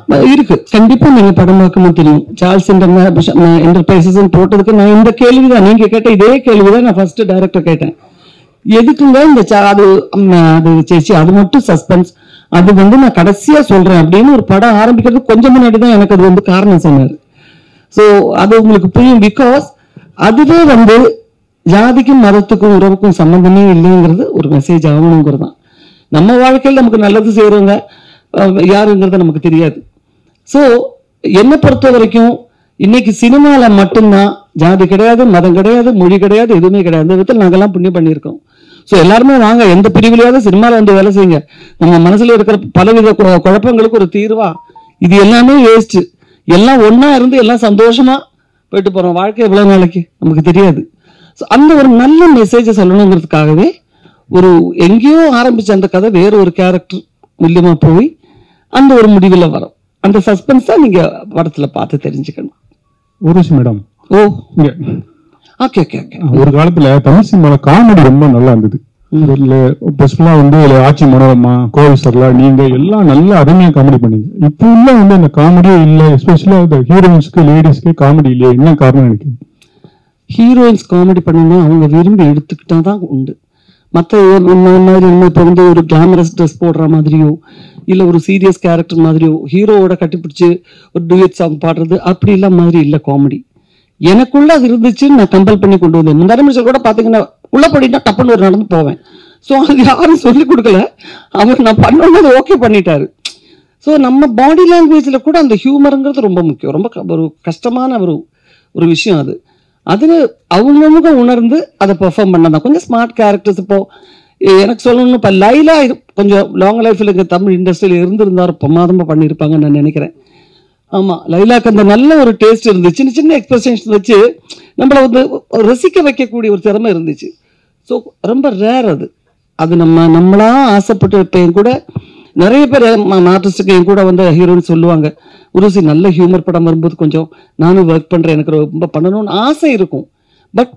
இருக்கு கண்டிப்பா நீங்க படம் பார்க்கும்போது தெரியும் சார்ல்ஸ் என்டர்பிரைசஸ் போட்டதுக்கு நான் இந்த கேள்விதான் நீங்க கேட்ட இதே கேள்விதான் நான் ஃபர்ஸ்ட் டைரக்டர் கேட்டேன் எதுக்குங்க இந்த சா- அது ம், அது சேச்சி அது மட்டும் சஸ்பென்ஸ் அது வந்து நான் கடைசியா சொல்றேன் அப்படின்னு ஒரு படம் ஆரம்பிக்கிறது கொஞ்சம் முன்னாடி தான் எனக்கு அது வந்து காரணம் சொன்னாரு சோ அது உங்களுக்கு புரியும் பிகாஸ் அதுவே வந்து ஜாதிக்கும் மதத்துக்கும் உறவுக்கும் சம்பந்தமே இல்லைங்கிறது ஒரு மெசேஜ் ஆகணுங்கிறது தான் நம்ம வாழ்க்கையில் நமக்கு நல்லது செய்யறவங்க அஹ், யாருங்கிறது நமக்கு தெரியாது சோ என்னை பொறுத்த வரைக்கும் இன்னைக்கு சினிமால மட்டும்தான் ஜாதி கிடையாது மதம் கிடையாது மொழி கிடையாது எதுவுமே கிடையாது அந்த விதத்தில் நாங்கெல்லாம் புண்ணியம் பண்ணியிருக்கோம் சோ எல்லாருமே வாங்க எந்த பிரிவிலையாவது சினிமால வந்து வேலை செய்யுங்க நம்ம மனசுல இருக்கிற பலவித கு- குழப்பங்களுக்கு ஒரு தீர்வா இது எல்லாமே வேஸ்ட் எல்லாம் ஒண்ணா இருந்து எல்லாம் சந்தோஷமா போயிட்டு போறோம் வாழ்க்கை எவ்வளவு நாளைக்கு நமக்கு தெரியாது So, அந்த ஒரு நல்ல மெசேஜை சொல்லணுங்கிறதுக்காகவே ஒரு எங்கேயோ ஆரம்பிச்ச அந்த கதை வேற ஒரு கேரக்டர் மூலியமா போய் அந்த ஒரு முடிவுல வரும் அந்த சஸ்பென்ஸ் தான் நீங்க படத்துல பார்த்து தெரிஞ்சுக்கணும் ஊர்வசி மேடம் ஓ இங்க ஓகே ஓகே ஓகே ஒரு காலத்துல தமிழ் சினிமால காமெடி ரொம்ப நல்லா இருந்தது ஸ்பெஷலா வந்து இதுல ஆட்சி மனோரமா கோவில் சர்லா நீங்க எல்லாம் நல்ல அருமையா காமெடி பண்ணீங்க இப்போ உள்ள வந்து அந்த காமெடியே இல்ல எஸ்பெஷலா இந்த ஹீரோயின்ஸ்க்கு லேடிஸ்க்கு காமெடி இல்லையா என்ன காரணம் எனக்கு ஹீரோயின்ஸ் காமெடி பண்ணணும்னா அவங்க விரும்பி எடுத்துக்கிட்டா தான் உண்டு மற்ற மாதிரி நம்ம இப்போ வந்து ஒரு கிளாமரஸ் ட்ரெஸ் போடுற மாதிரியோ இல்லை ஒரு சீரியஸ் கேரக்டர் மாதிரியோ ஹீரோவோட கட்டிப்பிடிச்சு ஒரு டூயட் சாங் பாடுறது அப்படி எல்லாம் மாதிரி இல்லை காமெடி எனக்குள்ள அது இருந்துச்சு நான் கம்பல் பண்ணி கொண்டு வந்தேன் முந்தாரி மிஷர் கூட பார்த்தீங்கன்னா உள்ள படினா டப்புன்னு ஒரு நடந்து போவேன் ஸோ அது யாரும் சொல்லி கொடுக்கல அவர் நான் பண்ணோன்னு ஓகே பண்ணிட்டாரு ஸோ நம்ம பாடி லாங்குவேஜில் கூட அந்த ஹியூமருங்கிறது ரொம்ப முக்கியம் ரொம்ப க- ஒரு கஷ்டமான ஒரு ஒரு விஷயம் அது அதில் அவங்கவுங்க உணர்ந்து அதை பெர்ஃபார்ம் பண்ணதான் கொஞ்சம் ஸ்மார்ட் கேரக்டர்ஸ் இப்போ எ- எனக்கு சொல்லணும்னு இப்போ லைலா இது கொஞ்சம் லாங் லைஃப்ல இங்கே தமிழ் இண்டஸ்ட்ரியில் இருந்திருந்தா ஒரு பிரமாதமாக பண்ணியிருப்பாங்கன்னு நான் நினைக்கிறேன் ஆமாம் லைலாக்கு அந்த நல்ல ஒரு டேஸ்ட் இருந்துச்சு சின்ன சின்ன எக்ஸ்பிரஷன்ஸ் வச்சு நம்மளை வந்து ரசிக்க வைக்கக்கூடிய ஒரு திறமை இருந்துச்சு ஸோ ரொம்ப ரேர் அது அது நம்ம நம்மளா ஆசைப்பட்டு இப்போ என் கூட நிறைய பேர் ஆர்டிஸ்ட்டுக்கு என் கூட வந்து ஹீரோன்னு சொல்லுவாங்க உருசி நல்ல ஹியூமர் படம் வரும்போது கொஞ்சம் நானும் ஒர்க் பண்றேன் எனக்கு ரொம்ப பண்ணணும்னு ஆசை இருக்கும் பட்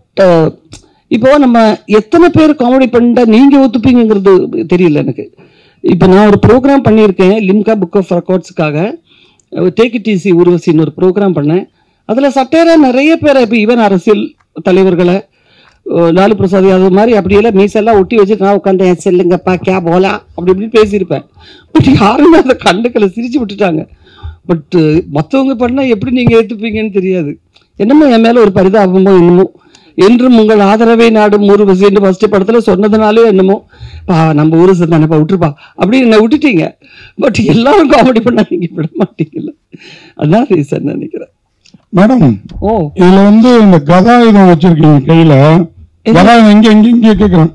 இப்போ நம்ம எத்தனை பேர் காமெடி பண்ணிட்டா நீங்க ஒத்துப்பீங்கிறது தெரியல எனக்கு இப்போ நான் ஒரு ப்ரோக்ராம் பண்ணியிருக்கேன் லிம்கா புக் ஆஃப் ரெக்கார்ட்ஸுக்காக டேக் இட் ஈஸி உருவசின்னு ஒரு ப்ரோக்ராம் பண்ணேன் அதில் சட்டேரா நிறைய பேரை இப்போ ஈவன் அரசியல் தலைவர்களை அஹ் லாலு பிரசாத் யாதவ் மாதிரி அப்படியெல்லாம் மீசெல்லாம் ஒட்டி வச்சு நான் உட்காந்து "ஏன் செல்லுங்கப்பா கே போலா அப்படி இப்படி பேசியிருப்பேன் பட் யாருமே அதை கண்டுக்கல சிரிச்சு விட்டுட்டாங்க பட் மற்றவங்க பண்ணா எப்படி நீங்க ஏத்துப்பீங்கன்னு தெரியாது என்னமோ என் மேல ஒரு பரிதாபமோ என்னமோ என்றும் உங்கள் ஆதரவை நாடும் ஊர் வசின்னு ஃபர்ஸ்ட் படத்துல சொன்னதுனாலே என்னமோ பா நம்ம ஊரு தானேப்பா விட்டுருப்பா அப்படின்னு என்ன விட்டுட்டீங்க பட் எல்லாரும் காமெடி பண்ணா நீங்க விட மாட்டீங்கல்ல அதான் ரீசன் நினைக்கிறேன் மேடம் ஓ இதுல வந்து இந்த கதாயுதம் வச்சிருக்கீங்க கையில கதாயுதம் இங்க இங்க இங்க கேக்குறேன்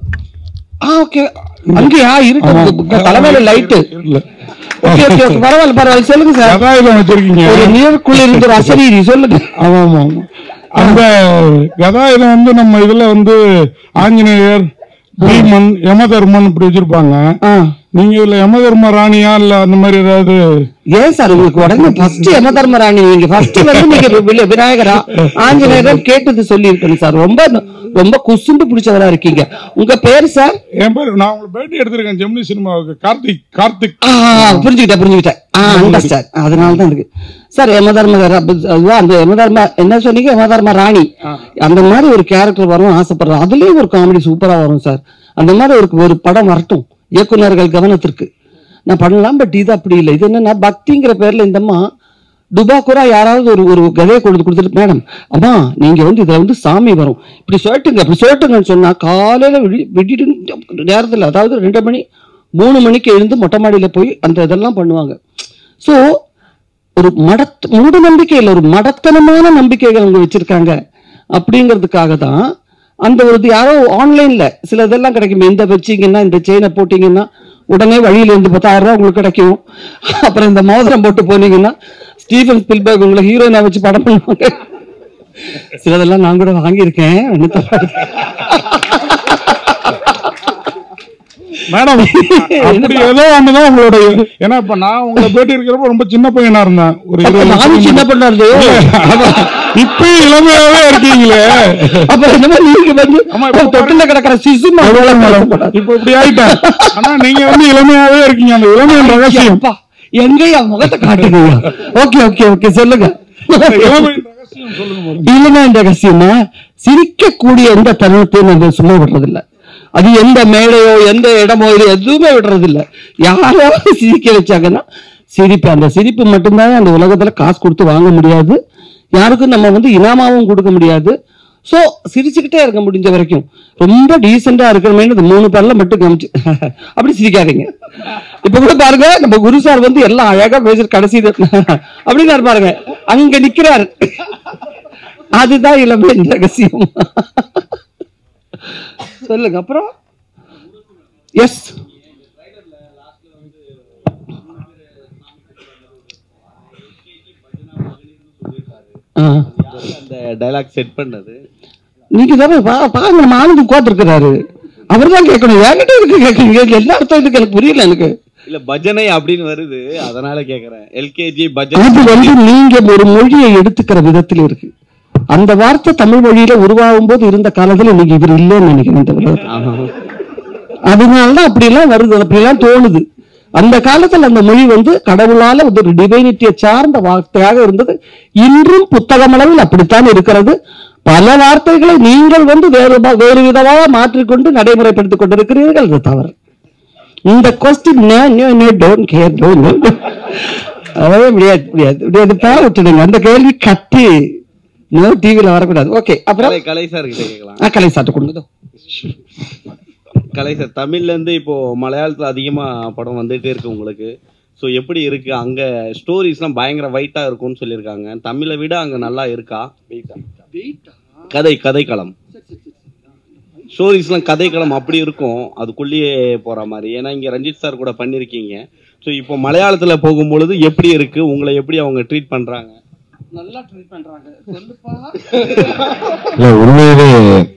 ஆ ஓகே அங்கேயா இருக்கு தலைமையில லைட்டு இல்ல ஓகே ஓகே ஓகே பரவாயில்ல பரவாயில்ல சொல்லுங்க சார் கதாயுதம் வச்சிருக்கீங்க ஒரு நீருக்குள்ள இருந்து ஒரு அசரீரி சொல்லுங்க ஆமா ஆமா ஆமா. அந்த கதாயுதம் வந்து நம்ம இதுல வந்து ஆஞ்சநேயர் பீமன் யமதர்மன் இப்படி வச்சிருப்பாங்க ஆ நீங்க இதுல யமதர்ம ராணியா இல்ல அந்த மாதிரி ஏதாவது ஏன் சார் உங்களுக்கு உடனே ஃபர்ஸ்ட் யம தர்மராணி நீங்க ஃபர்ஸ்ட் வந்து நீங்க வி- விநாயகரா ஆஞ்சநேயர் கேட்டது சொல்லி இருக்கணும் சார் ரொம்ப ரொம்ப குசுண்டு பிடிச்சவரா இருக்கீங்க உங்க பேர் சார் என் பேர் நான் உங்களுக்கு பேட்டி எடுத்திருக்கேன் ஜெமினி சினிமாவுக்கு கார்த்திக் கார்த்திக் ஆ, புரிஞ்சுக்கிட்டேன் புரிஞ்சுக்கிட்டேன் ஆ அண்டர்ஸ்டாண்ட் அதனால தான் இருக்கு சார் யமதர்ம அதுவா அந்த யமதர்ம என்ன சொன்னீங்க யமதர்ம ராணி அந்த மாதிரி ஒரு கேரக்டர் வரும் ஆசைப்படுறோம் அதுலயும் ஒரு காமெடி சூப்பரா வரும் சார் அந்த மாதிரி ஒரு ஒரு படம் வரட்டும் இயக்குனர்கள் கவனத்திற்கு நான் பண்ணலாம் பட் இது அப்படி இல்லை இது என்னன்னா பக்திங்கிற பேர்ல இந்த அம்மா துபாக்குரா யாராவது ஒரு ஒரு கதையை கொண்டு கொடுத்துட்டு மேடம் அம்மா நீங்க வந்து இதுல வந்து சாமி வரும் இப்படி சொல்லட்டுங்க இப்படி சொல்லட்டுங்கன்னு சொன்னா காலையில விடி விடிட்டு நேரத்துல அதாவது ரெண்டு மணி மூணு மணிக்கு எழுந்து மொட்டை மாடியில போய் அந்த இதெல்லாம் பண்ணுவாங்க ஸோ ஒரு மடத் மூட நம்பிக்கை இல்லை ஒரு மடத்தனமான நம்பிக்கைகள் அவங்க வச்சிருக்காங்க அப்படிங்கிறதுக்காக தான் அந்த ஒரு இது யாரோ ஆன்லைன்ல சில இதெல்லாம் கிடைக்கும் இந்த வச்சீங்கன்னா இந்த செயினை போட்டீங்கன்னா உடனே வழியில இருந்து பத்தாயிரம் ரூபாய் உங்களுக்கு கிடைக்கும் அப்புறம் இந்த மோதிரம் போட்டு போனீங்கன்னா ஸ்டீஃபன் ஸ்பில்பர்க் உங்களை ஹீரோயினா வச்சு படம் பண்ணுவாங்க சிலதெல்லாம் நான் கூட வாங்கியிருக்கேன் ஒண்ணும் தப்பா இல்ல. மேடம் அப்படி ஏதோ ஒண்ணுதான் உங்களோட ஏன்னா இப்ப நான் உங்களை பேட்டி இருக்கிறப்ப ரொம்ப சின்ன பையனா இருந்தேன் ஒரு அப்ப இருபது நானும் சின்ன வருஷம் பண்ணாரு அதான், இப்பயும் இளமையாவே இருக்கீங்களே அப்ப என்னமோ நீங்க வந்து ஆமா, இப்ப தொட்டில கிடக்கிற சிசு அவ்வளவு மேடம் இப்ப இப்படி ஆயிட்டேன் ஆனா நீங்க வந்து இளமையாவே இருக்கீங்க அந்த இளமையின் ரகசியம் அப்பா எங்கய்யா முகத்தை காட்டுங்கய்யா ஓகே ஓகே ஓகே சொல்லுங்க இல்லைன்னா இந்த ரகசியமா சிரிக்கக்கூடிய எந்த தருணத்தையும் நான் சும்மா விடுறதில்ல அது எந்த மேடையோ எந்த இடமோ இது எதுவுமே விடுறதில்ல யாராவது சிரிக்க வச்சாங்கன்னா சிரிப்பு அந்த சிரிப்பு மட்டும்தான் அந்த உலகத்துல காசு கொடுத்து வாங்க முடியாது யாருக்கும் நம்ம வந்து இனாமாவும் கொடுக்க முடியாது சோ சிரிச்சுக்கிட்டே இருக்க முடிஞ்ச வரைக்கும் ரொம்ப டீசெண்டா இருக்கிறமே இந்த மூணு பேர்ல மட்டும் கமிச்சு அப்படி சிரிக்காதீங்க இப்ப கூட பாருங்க நம்ம குரு சார் வந்து எல்லாம் அழகா பேசுற கடைசி அப்படின்னு பாருங்க அங்க நிக்கிறாரு அதுதான் இளமை ரகசியம் சொல்லுங்க அப்புறம் எஸ் அந்த டைலாக் செட் பண்ணது நீங்க தானே பா- பாருங்க நம்ம ஆனந்த் உட்கார்ந்துருக்கிறாரு அவர் தான் கேட்கணும் என்கிட்ட இருக்கு கேட்குறீங்க என்ன அர்த்தம் இதுக்கு எனக்கு புரியல எனக்கு இல்ல பஜனை அப்படின்னு வருது அதனால கேக்குறேன் எல்கேஜி பஜனை அது வந்து நீங்க ஒரு மொழியை எடுத்துக்கிற விதத்தில் இருக்கு அந்த வார்த்தை தமிழ் மொழியில உருவாகும் போது இருந்த காலத்துல இன்னைக்கு இவர் இல்லைன்னு நினைக்கிறேன் இந்த உலகத்துல. அதனாலதான் அப்படி எல்லாம் வருது அப்படி எல்லாம் தோணுது அந்த காலத்துல அந்த மொழி வந்து கடவுளால வந்து ஒரு டிவைனிட்டியை சார்ந்த வார்த்தையாக இருந்தது இன்றும் புத்தகம் அளவில் அப்படித்தான் இருக்கிறது பல வார்த்தைகளை நீங்கள் வந்து வேறு ப- வேறு விதமாக மாற்றிக்கொண்டு நடைமுறைப்படுத்திக் கொண்டிருக்கிறீர்கள் அது தவறு இந்த கொஸ்டின் டோன்ட் கேர் டோன்ட் அதாவது முடியாது முடியாது முடியாது பேர விட்டுடுங்க அந்த கேள்வி கத்தி நோ டிவில வரக்கூடாது ஓகே அப்புறம் கலை கலை சார் கிட்ட கேட்கலாம் ஆ, கலை சாட்டு கொடுங்க இதோ. கலை சார் தமிழ்ல இருந்து இப்போ மலையாளத்துல அதிகமா படம் வந்துட்டே இருக்கு உங்களுக்கு ஸோ எப்படி இருக்கு அங்க ஸ்டோரிஸ்லாம் பயங்கர வைட்டா இருக்கும்னு சொல்லியிருக்காங்க தமிழை விட அங்க நல்லா இருக்கா கதை கதைக்களம் ஸ்டோரிஸ்லாம் கதைக்களம் அப்படி இருக்கும் அதுக்குள்ளேயே போற மாதிரி ஏன்னா இங்க ரஞ்சித் சார் கூட பண்ணிருக்கீங்க ஸோ இப்போ மலையாளத்துல போகும்பொழுது எப்படி இருக்கு உங்களை எப்படி அவங்க ட்ரீட் பண்றாங்க நல்லா ட்ரீட் பண்றாங்க சொல்லுப்பா இல்ல உண்மையிலே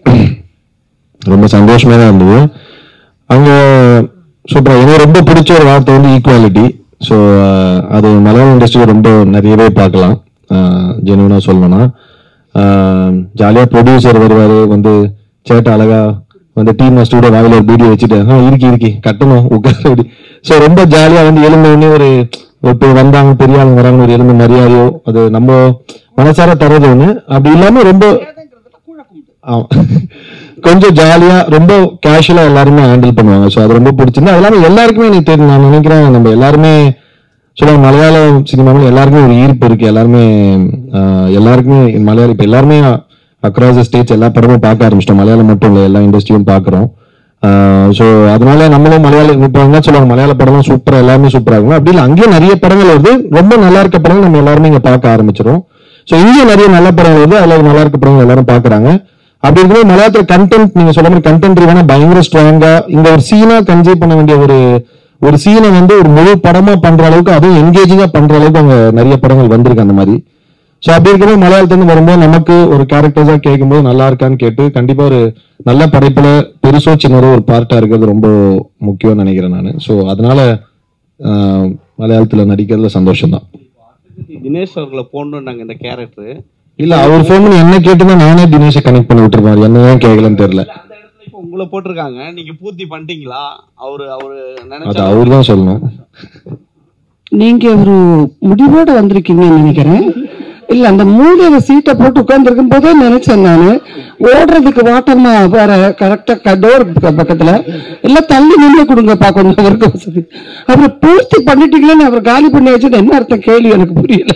ரொம்ப சந்தோஷமா தான் இருந்தது அங்க சூப்பரா எனக்கு ரொம்ப பிடிச்ச ஒரு வார்த்தை வந்து ஈக்குவாலிட்டி ஸோ அது மலையாள இண்டஸ்ட்ரியில் ரொம்ப நிறையவே பார்க்கலாம் ஜெனுவனாக சொல்லணும்னா ஜாலியாக ப்ரொடியூசர் வருவார் வந்து சேட்டை அழகா வந்து டீம் மாஸ்டரோட வாயில ஒரு பீடியோ வச்சுட்டு ஆ இருக்கி இருக்கி கட்டணும் உட்கார அப்படி ஸோ ரொம்ப ஜாலியாக வந்து எழுந்த உடனே ஒரு இப்போ வந்தாங்க பெரிய ஆளுங்க வராங்க ஒரு எழுந்த மரியாதையோ அது நம்ம மனசார தர்றது ஒன்று அப்படி இல்லாம ரொம்ப ஆமா. கொஞ்சம் ஜாலியா ரொம்ப கேஷுவலா எல்லாருமே ஹேண்டில் பண்ணுவாங்க ஸோ அது ரொம்ப பிடிச்சிருந்து அது இல்லாம எல்லாருக்குமே எனக்கு தெரியும் நான் நினைக்கிறேன் நம்ம எல்லாருமே சொல்லுவாங்க மலையாள சினிமாவில் எல்லாருக்குமே ஒரு ஈர்ப்பு இருக்கு எல்லாருமே ஆஹ், எல்லாருக்குமே மலையாளம் இப்போ எல்லாருமே அக்ராஸ் ஸ்டேட்ஸ் எல்லா படமும் பார்க்க ஆரம்பிச்சிட்டோம் மலையாளம் மட்டும் இல்லை எல்லா இண்டஸ்ட்ரியும் பார்க்குறோம் ஸோ அதனால நம்மளும் மலையாளம் இப்போ என்ன சொல்லுவாங்க மலையாள படம்லாம் சூப்பரா எல்லாமே சூப்பரா இருக்கும் அப்படி இல்லை அங்கேயும் நிறைய படங்கள் வருது ரொம்ப நல்லா இருக்க படங்கள் நம்ம எல்லாருமே இங்க பார்க்க ஆரம்பிச்சிடும் ஸோ இங்கேயும் நிறைய நல்ல படங்கள் வருது அதுல நல்லா இருக்க படங்கள் எல்லாரும் பார்க்கறாங்க அப்படி இருக்கும்போது மலையாளத்துல கண்டென்ட் நீங்க சொல்ல மாதிரி கண்டென்ட் ரிவான பயங்கர ஸ்ட்ராங்கா இந்த ஒரு சீனா கன்சீவ் பண்ண வேண்டிய ஒரு ஒரு சீனை வந்து ஒரு முழு படமா பண்ற அளவுக்கு அதுவும் என்கேஜிங்கா பண்ற அளவுக்கு அங்க நிறைய படங்கள் வந்திருக்கு அந்த மாதிரி ஸோ அப்படி இருக்கும்போது மலையாளத்துலேருந்து வரும்போது நமக்கு ஒரு கேரக்டர்ஸா கேட்கும்போது நல்லா இருக்கான்னு கேட்டு கண்டிப்பா ஒரு நல்ல படைப்புல பெருசோ சின்னதோ ஒரு பார்ட்டா இருக்கிறது ரொம்ப முக்கியம்னு நினைக்கிறேன் நான் ஸோ அதனால ஆஹ், மலையாளத்துல நடிக்கிறதுல சந்தோஷம் தான் தினேஷ் அவர்களை போடணுன்னாங்க இந்த கேரக்டர் இல்ல அவர் ஃபோன் பண்ணி என்ன கேட்டுனா நானே தினேஷை கனெக்ட் பண்ணி விட்டுருப்பாரு என்ன ஏன் கேட்கலன்னு தெரியல அந்த இடத்துல இப்போ உங்களை போட்டிருக்காங்க நீங்க பூர்த்தி பண்ணிட்டீங்களா அவரு அவரு அது நினைச்சா அவர் தான் சொல்லணும் நீங்க ஒரு முடிவோட வந்திருக்கீங்கன்னு நினைக்கிறேன் இல்ல அந்த மூலையில சீட்டை போட்டு உட்கார்ந்து போதே நினைச்சேன் நானு ஓடுறதுக்கு வாட்டமா வேற கரெக்டா டோர் பக்கத்துல எல்லாம் தள்ளி நின்று கொடுங்கப்பா கொஞ்சம் அவருக்கு வசதி அப்புறம் பூர்த்தி பண்ணிட்டீங்களேன்னு அவர் காலி பண்ணி வச்சது என்ன அர்த்தம் கேள்வி எனக்கு புரியல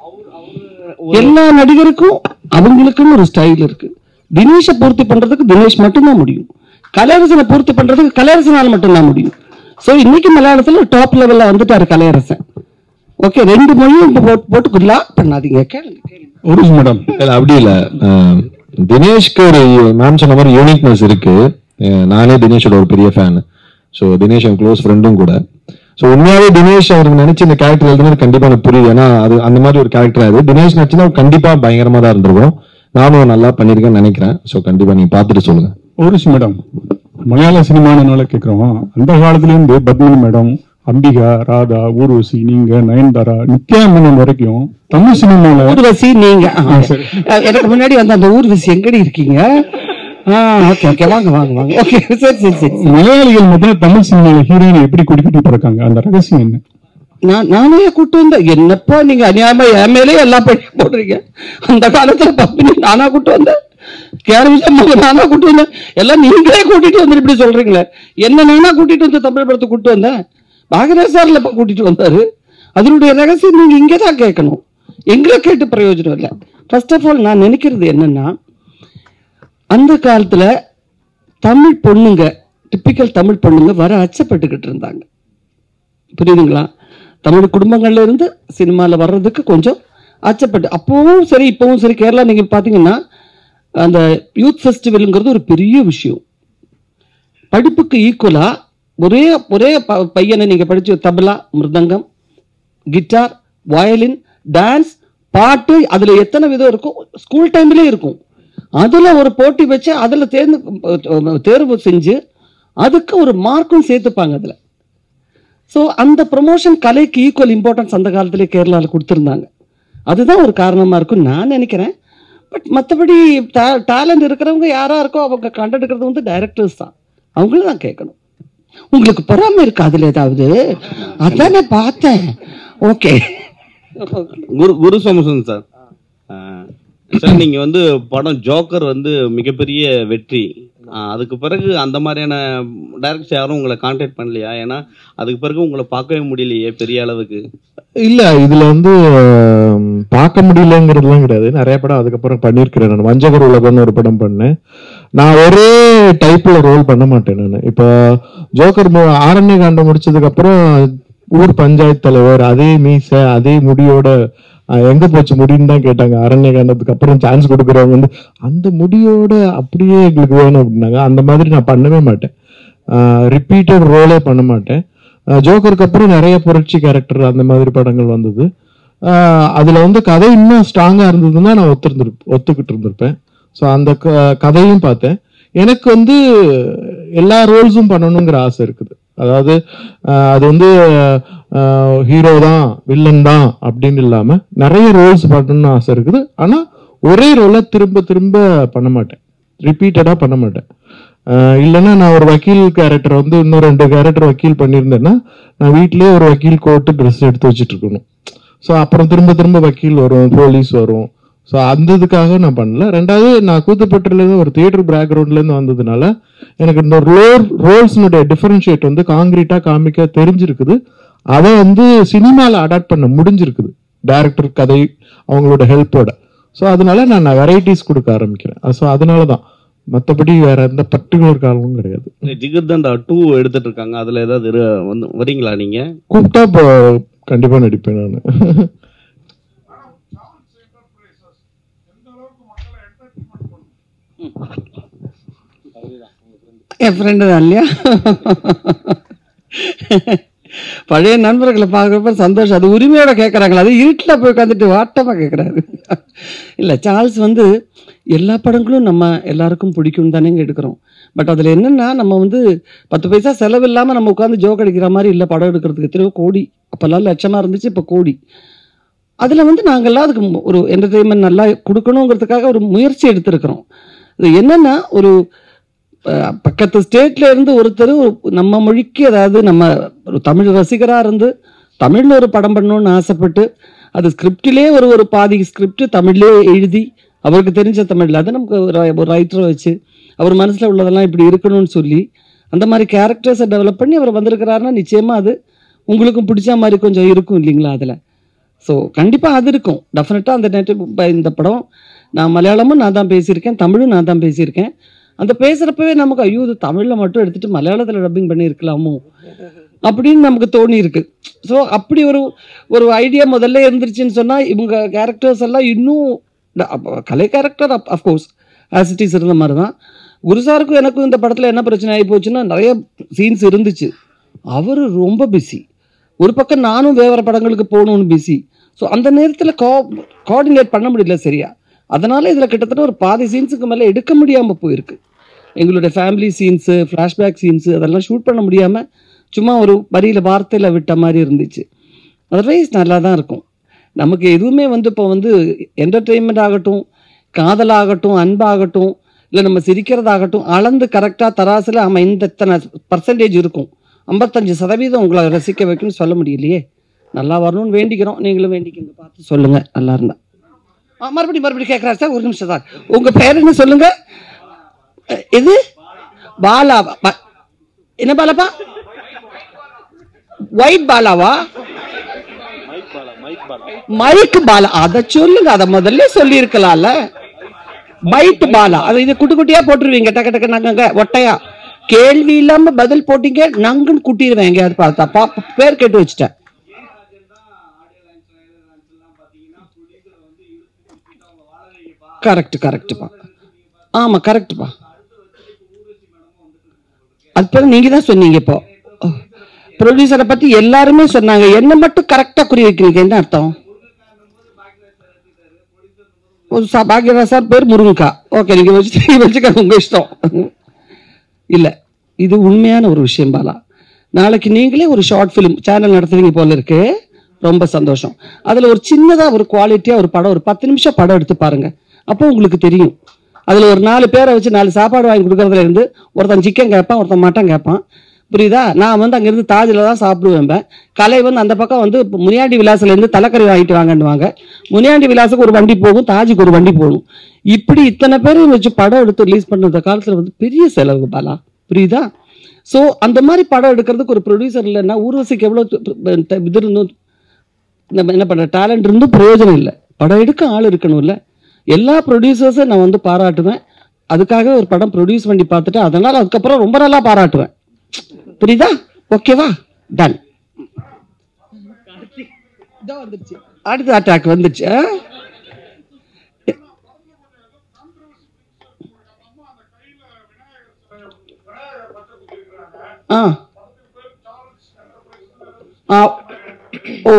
எல்லா நடிகருக்கும் அவங்களுக்குன்னு ஒரு ஸ்டைல் இருக்கு தினேஷை பூர்த்தி பண்றதுக்கு தினேஷ் மட்டும்தான் முடியும் கலையரசனை பூர்த்தி பண்றதுக்கு கலையரசனால் மட்டும்தான் முடியும் சோ இன்னைக்கு மலையாளத்துல டாப் லெவல்ல வந்துட்டாரு கலையரசன் ஓகே ரெண்டு மொழியும் இப்ப போட்டு போட்டு லாக் பண்ணாதீங்க கேளுங்க கேளுங்க ஒரு நிமிஷம் மேடம் இல்ல அப்படி இல்ல அஹ், தினேஷ்க்கு ஒரு மேம் சொன்ன மாதிரி யூனிக்னஸ் இருக்கு அஹ், நானே தினேஷோட ஒரு பெரிய ஃபேன் ஸோ தினேஷ் என் க்ளோஸ் ஃப்ரெண்டும் கூட ஸோ உண்மையாவே தினேஷ் அவருக்கு நினைச்சு இந்த கேரக்டர் எழுதுனது கண்டிப்பா எனக்கு புரியுது ஏன்னா அது அந்த மாதிரி ஒரு கேரக்டர் அது தினேஷ் நடிச்சுன்னா கண்டிப்பா பயங்கரமா தான் இருந்திருக்கும் நானும் நல்லா பண்ணிருக்கேன்னு நினைக்கிறேன் ஸோ கண்டிப்பா நீங்க பார்த்துட்டு சொல்லுங்க ஒரு நிமிஷம் மேடம் மலையாள சினிமானால கேக்குறோம் அந்த காலத்துல இருந்து பத்மினி மேடம் அம்பிகா ராதா ஊர்வசி நீங்க நயன்தாரா நித்யா மேனன் வரைக்கும் தமிழ் சினிமால ஊர்வசி நீங்க ஆ, சரி. அஹ், எனக்கு முன்னாடி வந்த அந்த ஊர்வசி எங்கடி இருக்கீங்க ஓகே ஓகே வாங்க வாங்க வாங்க ஓகே சரி சரி சரி மலையாளிகள் மட்டும் தமிழ் சினிமால ஹீரோயின் எப்படி குடிக்கிட்டு பிறக்காங்க அந்த ரகசியம் என்ன நான் நானே கூட்டு வந்தேன் என்னப்பா நீங்க அநியாயமா என் மேலே எல்லா பழியும் போடுறீங்க அந்த காலத்துல பப்பினி நானா கூட்டு வந்தேன் கேர் விஷயமாக நானா கூட்டு வந்தேன் எல்லாம் நீங்களே கூட்டிட்டு வந்து இப்படி சொல்றீங்களே என்ன நானா கூட்டிட்டு வந்து தமிழ் படத்தை கூட்டு வந்தேன் பாகராஜ் சார்ல இப்ப கூட்டிட்டு வந்தாரு அதனுடைய ரகசியம் நீங்க இங்கே தான் கேட்கணும் எங்களை கேட்டு பிரயோஜனம் இல்லை ஃபர்ஸ்ட் ஆஃப் ஆல் நான் நினைக்கிறது என்னன்னா அந்த காலத்துல தமிழ் பொண்ணுங்க டிப்பிக்கல் தமிழ் பொண்ணுங்க வர அச்சப்பட்டுக்கிட்டு இருந்தாங்க புரியுதுங்களா தமிழ் குடும்பங்கள்ல இருந்து சினிமாவில் வர்றதுக்கு கொஞ்சம் அச்சப்பட்டு அப்பவும் சரி இப்பவும் சரி கேரளா நீங்க பாத்தீங்கன்னா அந்த யூத் ஃபெஸ்டிவலுங்கிறது ஒரு பெரிய விஷயம் படிப்புக்கு ஈக்குவலா ஒரே ஒரே ப- பையனை நீங்க படிச்சு tabla mridangam guitar violin dance பாட்டு அதுல எத்தனை விதம் இருக்கும் ஸ்கூல் டைம்லயே இருக்கும் அதுல ஒரு போட்டி வச்சு அதுல தேர்ந்து தேர்வு செஞ்சு அதுக்கு ஒரு மார்க்கும் சேர்த்துப்பாங்க அதுல ஸோ அந்த ப்ரொமோஷன் கலைக்கு ஈக்குவல் இம்பார்ட்டன்ஸ் அந்த காலத்திலே கேரளாவில் கொடுத்துருந்தாங்க அதுதான் ஒரு காரணமாக இருக்கும் நான் நினைக்கிறேன் பட் மற்றபடி டேலண்ட் இருக்கிறவங்க யாரா இருக்கோ அவங்க கண்டெடுக்கிறது வந்து டைரக்டர்ஸ் தான் அவங்களும் தான் கேட்கணும் உங்களுக்கு பொறாமை இருக்கு அதுல ஏதாவது அதான் நான் பார்த்தேன் ஓகே குரு குரு சோமசன் சார் சார் நீங்க வந்து படம் ஜோக்கர் வந்து மிகப்பெரிய வெற்றி ஆஹ் அதுக்கு பிறகு அந்த மாதிரியான டைரக்டர்ஸ் யாரும் உங்களை கான்டாக்ட் பண்ணலையா ஏன்னா அதுக்கு பிறகு உங்களை பார்க்கவே முடியலையே பெரிய அளவுக்கு இல்ல இதுல வந்து ஆம், பார்க்க முடியலங்கிறதுலாம் கிடையாது நிறைய படம் அதுக்கப்புறம் பண்ணியிருக்கிறேன் நான் வஞ்சகர் உலகம்னு ஒரு படம் பண்ணேன் நான் ஒரே டைப்ல ரோல் பண்ண மாட்டேன் நான் இப்போ ஜோக்கர் மு- ஆரண்ய காண்டம் முடிச்சதுக்கு அப்புறம் ஊர் பஞ்சாயத்து தலைவர் அதே மீசை அதே முடியோட அஹ், எங்க போச்சு முடின்னு தான் கேட்டாங்க அரண்ய காண்டத்துக்கு அப்புறம் சான்ஸ் கொடுக்குறவங்க வந்து அந்த முடியோட அப்படியே எங்களுக்கு வேணும் அப்படின்னாங்க அந்த மாதிரி நான் பண்ணவே மாட்டேன் ரிப்பீட்டட் ரோலே பண்ண மாட்டேன் அஹ் ஜோக்கருக்கு அப்புறம் நிறைய புரட்சி கேரக்டர் அந்த மாதிரி படங்கள் வந்தது அஹ் அதுல வந்து கதை இன்னும் ஸ்ட்ராங்கா இருந்ததுன்னா நான் ஒத்துருந்துரு ஒத்துக்கிட்டு இருந்திருப்பேன் ஸோ அந்த க- கதையும் பார்த்தேன் எனக்கு வந்து எல்லா ரோல்ஸும் பண்ணணுங்கிற ஆசை இருக்குது அதாவது அஹ் அது வந்து ஹீரோ தான் வில்லன் தான் அப்படின்னு இல்லாம நிறைய ரோல்ஸ் பண்ணணும்னு ஆசை இருக்குது ஆனா ஒரே ரோலை திரும்ப திரும்ப பண்ண மாட்டேன் ரிப்பீட்டடா பண்ண மாட்டேன் ஆஹ் இல்லைன்னா நான் ஒரு வக்கீல் கேரக்டர் வந்து இன்னும் ரெண்டு கேரக்டர் வக்கீல் பண்ணியிருந்தேன்னா நான் வீட்லயே ஒரு வக்கீல் கோட்டு ட்ரெஸ் எடுத்து வச்சுட்டு இருக்கணும் ஸோ அப்புறம் திரும்ப திரும்ப வக்கீல் வரும் போலீஸ் வரும் ஸோ அந்த இதுக்காக நான் பண்ணல ரெண்டாவது நான் கூத்துப்பட்டிலேருந்து ஒரு தியேட்டர் பேக்ரவுண்ட்லேருந்து வந்ததுனால எனக்கு இந்த ரோல் ரோல்ஸ்னுடைய டிஃபரன்ஷியேட் வந்து காங்கிரீட்டா காமிக்க தெரிஞ்சிருக்குது அதை வந்து சினிமாவில் அடாப்ட் பண்ண முடிஞ்சிருக்குது டைரக்டர் கதை அவங்களோட ஹெல்ப்போட ஸோ அதனால நான் வெரைட்டிஸ் கொடுக்க ஆரம்பிக்கிறேன் ஸோ அதனால தான் மற்றபடி வேற எந்த பர்டிகுலர் காரணமும் கிடையாது ஜிகர்தண்டா டூ எடுத்துட்டு இருக்காங்க அதுல ஏதாவது இரு- வந்து வரீங்களா நீங்க கூப்பிட்டா இப்போ கண்டிப்பா நடிப்பேன் நான் என் ஃப்ரெண்டு தான் இல்லையா பழைய நண்பர்களை பார்க்குறப்ப சந்தோஷம் அது உரிமையோட கேட்குறாங்களா அது இருட்டில் போய் உட்காந்துட்டு வாட்டமாக கேட்குறாரு இல்லை சார்ல்ஸ் வந்து எல்லா படங்களும் நம்ம எல்லாருக்கும் பிடிக்கும் தானேங்க எடுக்கிறோம் பட் அதில் என்னென்னா நம்ம வந்து பத்து பைசா செலவு இல்லாமல் நம்ம உட்காந்து ஜோக் அடிக்கிற மாதிரி இல்லை படம் எடுக்கிறதுக்கு எத்தனையோ கோடி அப்போல்லாம் லட்சமாக இருந்துச்சு இப்போ கோடி அதில் வந்து நாங்கள்லாம் அதுக்கு மு- ஒரு என்டர்டெயின்மெண்ட் நல்லா கொடுக்கணுங்கிறதுக்காக ஒரு முயற்சி எடுத்திருக்கிறோம் இது என்னென்னா ஒரு அஹ், பக்கத்து ஸ்டேட்ல இருந்து ஒருத்தர் ஒரு நம்ம மொழிக்கு அதாவது நம்ம ஒரு தமிழ் ரசிகராக இருந்து தமிழில் ஒரு படம் பண்ணணும்னு ஆசைப்பட்டு அது ஸ்கிரிப்டிலே ஒரு ஒரு பாதி ஸ்கிரிப்ட் தமிழ்லே எழுதி அவருக்கு தெரிஞ்ச தமிழில் அது நமக்கு ஒரு ஒரு ரைட்டரை வச்சு அவர் மனசில் உள்ளதெல்லாம் இப்படி இருக்கணும்னு சொல்லி அந்த மாதிரி கேரக்டர்ஸை டெவலப் பண்ணி அவர் வந்திருக்கிறாருன்னா நிச்சயமாக அது உங்களுக்கும் பிடிச்ச மாதிரி கொஞ்சம் இருக்கும் இல்லைங்களா அதில் ஸோ கண்டிப்பாக அது இருக்கும் டெஃபினட்டாக அந்த நேற்று இந்த படம் நான் மலையாளமும் நான் தான் பேசியிருக்கேன் தமிழும் நான் தான் பேசியிருக்கேன் அந்த பேசுகிறப்பவே நமக்கு ஐயோ இது தமிழில் மட்டும் எடுத்துட்டு மலையாளத்தில் டப்பிங் பண்ணியிருக்கலாமோ அப்படின்னு நமக்கு தோணி இருக்கு ஸோ அப்படி ஒரு ஒரு ஐடியா முதல்ல இருந்துருச்சுன்னு சொன்னால் இவங்க கேரக்டர்ஸ் எல்லாம் இன்னும் ட- அப்ப கலை character of course as it is இருந்த மாதிரி தான் குருசாருக்கும் எனக்கும் இந்த படத்தில் என்ன பிரச்சனை ஆகி போச்சுன்னா நிறைய சீன்ஸ் இருந்துச்சு அவர் ரொம்ப பிஸி ஒரு பக்கம் நானும் வேற படங்களுக்கு போகணும்னு பிஸி ஸோ அந்த நேரத்தில் கோ கோஆர்டினேட் பண்ண முடியல சரியா அதனால இதில் கிட்டத்தட்ட ஒரு பாதி சீன்ஸுக்கு மேலே எடுக்க முடியாமல் போயிருக்கு எங்களுடைய ஃபேமிலி சீன்ஸு ஃப்ளாஷ்பேக் சீன்ஸு அதெல்லாம் ஷூட் பண்ண முடியாமல் சும்மா ஒரு வரியில் வார்த்தையில் விட்ட மாதிரி இருந்துச்சு அதர்வைஸ் நல்லா தான் இருக்கும் நமக்கு எதுவுமே வந்து இப்போ வந்து என்டர்டெயின்மெண்ட் ஆகட்டும் காதலாகட்டும் அன்பாகட்டும் இல்லை நம்ம சிரிக்கிறதாகட்டும் அளந்து கரெக்டாக தராசில் ஆமாம் இந்த இத்தனை பர்சன்டேஜ் இருக்கும் ஐம்பத்தஞ்சு சதவீதம் உங்களை ரசிக்க வைக்கும்னு சொல்ல முடியலையே நல்லா வரணும்னு வேண்டிக்கிறோம் நீங்களும் வேண்டிக்கங்க பார்த்து சொல்லுங்க நல்லா இருந்தா ஆ மறுபடியும் மறுபடியும் கேட்குறாரு சார் ஒரு நிமிஷம் சார் உங்க பேர் என்ன சொல்லுங்க அஹ், இது பாலா ப- என்ன பாலாப்பா ஒயிட் பாலாவா மைக் பாலா அத சொல்லுங்க அத முதல்ல சொல்லி இருக்கலாம்ல மைட் பாலா அது இது குட்டி குட்டியா போட்டுருவீங்க டக்கு டக்கு நங்கங்க ஒட்டையா கேள்வி இல்லாம பதில் போட்டீங்க நங்குன்னு குட்டிடுவேன் எங்கேயாவது பார்த்தா பா- பேர் கேட்டு வச்சுட்டேன் கரெக்ட் கரெக்ட்ப்பா ஆமா கரெக்ட்ப்பா அது பிறகு நீங்க தான் சொன்னீங்க இப்போ ப்ரொடியூசரை பத்தி எல்லாருமே சொன்னாங்க என்ன மட்டும் கரெக்டா குறி வைக்கிறீங்க என்ன அர்த்தம் ஒரு சா- பாக்யராஜ் சார் பேர் முருங்கக்கா ஓகே நீங்க வச்சு வச்சுக்க உங்க இஷ்டம் இல்ல இது உண்மையான ஒரு விஷயம் பாலா நாளைக்கு நீங்களே ஒரு ஷார்ட் ஃபிலிம் சேனல் நடத்துறீங்க போல இருக்கு ரொம்ப சந்தோஷம் அதுல ஒரு சின்னதா ஒரு குவாலிட்டியா ஒரு படம் ஒரு பத்து நிமிஷம் படம் எடுத்து பாருங்க அப்போ உங்களுக்கு தெரியும் அதுல ஒரு நாலு பேரை வச்சு நாலு சாப்பாடு வாங்கி கொடுக்கறதுல இருந்து ஒருத்தன் சிக்கன் கேட்பான் ஒருத்தன் மட்டன் கேட்பான் புரியுதா நான் வந்து அங்கிருந்து தாஜில் தான் சாப்பிடுவேன் கலை வந்து அந்த பக்கம் வந்து இப்ப முனியாண்டி விலாசில இருந்து தலைக்கறி வாங்கிட்டு வாங்கன்னுவாங்க முனியாண்டி விலாசுக்கு ஒரு வண்டி போகும் தாஜுக்கு ஒரு வண்டி போகும் இப்படி இத்தனை பேரையும் வச்சு படம் எடுத்து ரிலீஸ் பண்ண காலத்துல வந்து பெரிய செலவு பாலா புரியுதா ஸோ அந்த மாதிரி படம் எடுக்கிறதுக்கு ஒரு ப்ரொடியூசர் இல்லைன்னா ஊர்வசிக்கு எவ்வளோ இது இருந்தும் நம்ம என்ன பண்ற டேலண்ட் இருந்தும் பிரயோஜனம் இல்லை படம் எடுக்க ஆள் இருக்கணும்ல எல்லா ப்ரொடியூசர்ஸும் நான் வந்து பாராட்டுவேன் அதுக்காக ஒரு படம் ப்ரொடியூஸ் பண்ணி பார்த்துட்டு அதனால அதுக்கப்புறம் ரொம்ப நல்லா பாராட்டுவேன் புரியுதா ஓகேவா டன் அடுத்த அட்டாக் வந்துச்சு ஆ? ஆ ஆ ஓ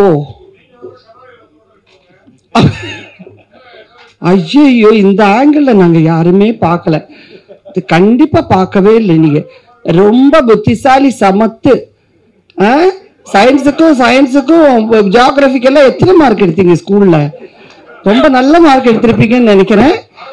ஐயோ இந்த ஆங்கிள் நாங்க யாருமே பார்க்கல இது கண்டிப்பா பார்க்கவே இல்லை நீங்க ரொம்ப புத்திசாலி சமத்து சயின்ஸுக்கும் சயின்ஸுக்கும் ஜியாகிரபிக்கெல்லாம் எத்தனை மார்க் எடுத்தீங்க ஸ்கூல்ல ரொம்ப நல்ல மார்க் எடுத்திருப்பீங்கன்னு நினைக்கிறேன்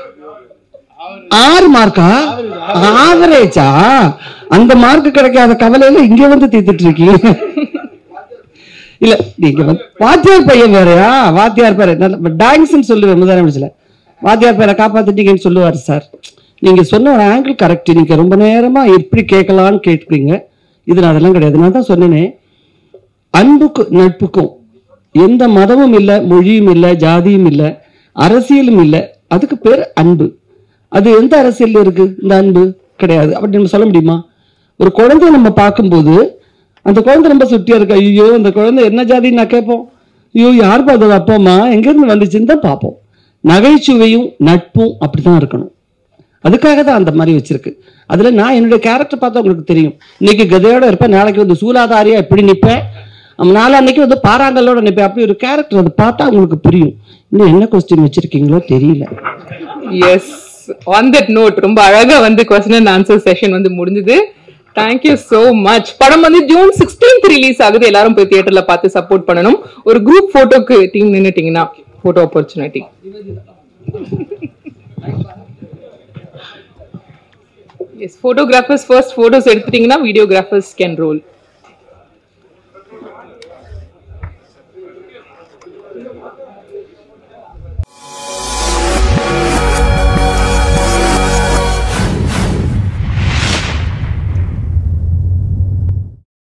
ஆறு மார்க்கா ஆவரேஜா அந்த மார்க் கிடைக்காத கவலையில இங்க வந்து தீர்த்துட்டு இருக்கீங்க இல்ல நீங்க வந்து வாத்தியார் பையன் வேறயா வாத்தியார் பேர நல்ல டான்ஸ்னு சொல்லுவேன் முதலமைச்சர்ல வாத்தியார் பேரை காப்பாத்திட்டீங்கன்னு சொல்லுவாரு சார் நீங்க சொன்ன ஒரு ஆங்கிள் கரெக்ட் நீங்க ரொம்ப நேரமா எப்படி கேட்கலான்னு கேட்குறீங்க இதுல அதெல்லாம் கிடையாது நான் தான் சொன்னேனே அன்புக்கு நட்புக்கும் எந்த மதமும் இல்லை மொழியும் இல்லை ஜாதியும் இல்லை அரசியலும் இல்லை அதுக்கு பேர் அன்பு அது எந்த அரசியல்ல இருக்கு இந்த அன்பு கிடையாது அப்படி நம்ம சொல்ல முடியுமா ஒரு குழந்தைய நம்ம பார்க்கும்போது அந்த குழந்தை ரொம்ப சுட்டியா இருக்கு ஐயோ அந்த குழந்தை என்ன ஜாதின்னு நான் கேட்போம் ஐயோ யார் பார்த்தது அப்பா அம்மா எங்க இருந்து வந்துச்சுன்னு தான் பார்ப்போம் நகைச்சுவையும் நட்பும் அப்படிதான் இருக்கணும் அதுக்காக தான் அந்த மாதிரி வச்சிருக்கு அதுல நான் என்னுடைய கேரக்டர் பார்த்தா உங்களுக்கு தெரியும் இன்னைக்கு கதையோட இருப்பேன் நாளைக்கு வந்து சூலாதாரியா எப்படி நிப்பேன் அம் நாளான்னைக்கு வந்து பாறாங்கல்லோட நிப்பேன் அப்படி ஒரு கேரக்டர் அதை பார்த்தா உங்களுக்கு புரியும் இன்னும் என்ன கொஸ்டின் வச்சிருக்கீங்களோ தெரியல எஸ் ஆன் தட் நோட் ரொம்ப அழகா வந்து கொஸ்டின் அண்ட் ஆன்சர் செஷன் வந்து முடிஞ்சது தேங்க்யூ so மச் படம் வந்து ஜூன் சிக்ஸ்டீன்த் ரிலீஸ் ஆகுது எல்லாரும் போய் தியேட்டர்ல பார்த்து சப்போர்ட் பண்ணணும் ஒரு குரூப் போட்டோக்கு டீம் நின்னுட்டீங்கன்னா photo opportunity yes photographers first photos எடுத்துட்டீங்கன்னா வீடியோகிராஃபர்ஸ் கேன் ரோல்